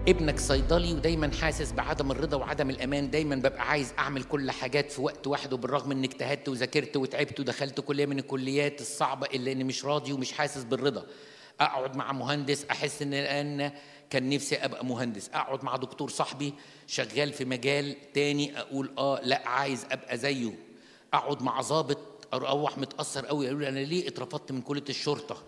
ابنك صيدلي ودايما حاسس بعدم الرضا وعدم الامان دايما ببقى عايز اعمل كل حاجات في وقت واحد وبالرغم ان اجتهدت وذاكرت وتعبت ودخلت كليه من الكليات الصعبه الا اني مش راضي ومش حاسس بالرضا اقعد مع مهندس احس ان انا كان نفسي ابقى مهندس اقعد مع دكتور صاحبي شغال في مجال تاني اقول اه لا عايز ابقى زيه اقعد مع ضابط اروح متاثر قوي يقول لي انا ليه اترفضت من كليه الشرطه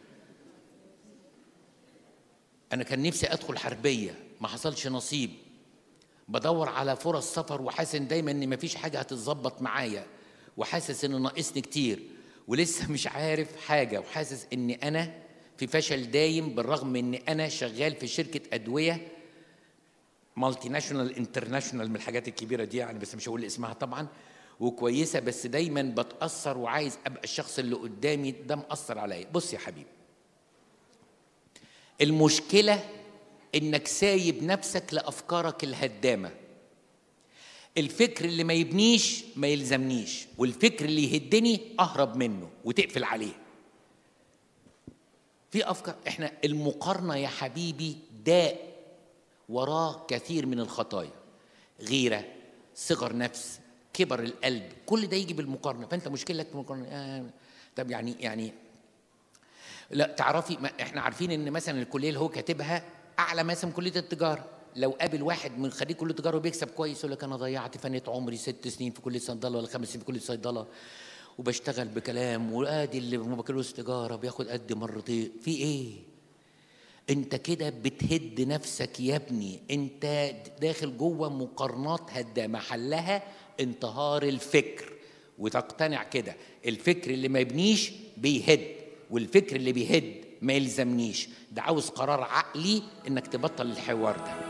انا كان نفسي ادخل حربيه ما حصلش نصيب بدور على فرص سفر وحاسس دايما ان مفيش حاجه هتتظبط معايا وحاسس ان ناقصني كتير ولسه مش عارف حاجه وحاسس ان انا في فشل دايم بالرغم من ان انا شغال في شركه ادويه مالتي ناشونال انترناشونال من الحاجات الكبيره دي يعني بس مش هقول اسمها طبعا وكويسه بس دايما بتاثر وعايز ابقى الشخص اللي قدامي ده مأثر عليا بص يا حبيبي المشكله انك سايب نفسك لافكارك الهدامه الفكر اللي ما يبنيش ما يلزمنيش والفكر اللي يهدني اهرب منه وتقفل عليه في افكار احنا المقارنه يا حبيبي داء وراه كثير من الخطايا غيره صغر نفس كبر القلب كل ده يجي بالمقارنه فانت مشكلتك في المقارنه آه طب يعني يعني لا تعرفي ما احنا عارفين ان مثلا الكليه اللي هو كاتبها اعلى مثلا من كليه التجاره لو قابل واحد من خريج كليه التجاره وبيكسب كويس يقول لك انا ضيعت فنيت عمري ست سنين في كليه صيدله ولا خمس سنين في كليه صيدله وبشتغل بكلام وادي اللي بكالوريوس تجاره بياخد قد مرتين في ايه؟ انت كده بتهد نفسك يا ابني انت داخل جوه مقارنات هدامه حلها انتهار الفكر وتقتنع كده الفكر اللي ما يبنيش بيهد والفكر اللي بيهد ما يلزمنيش ده عاوز قرار عقلي انك تبطل الحوار ده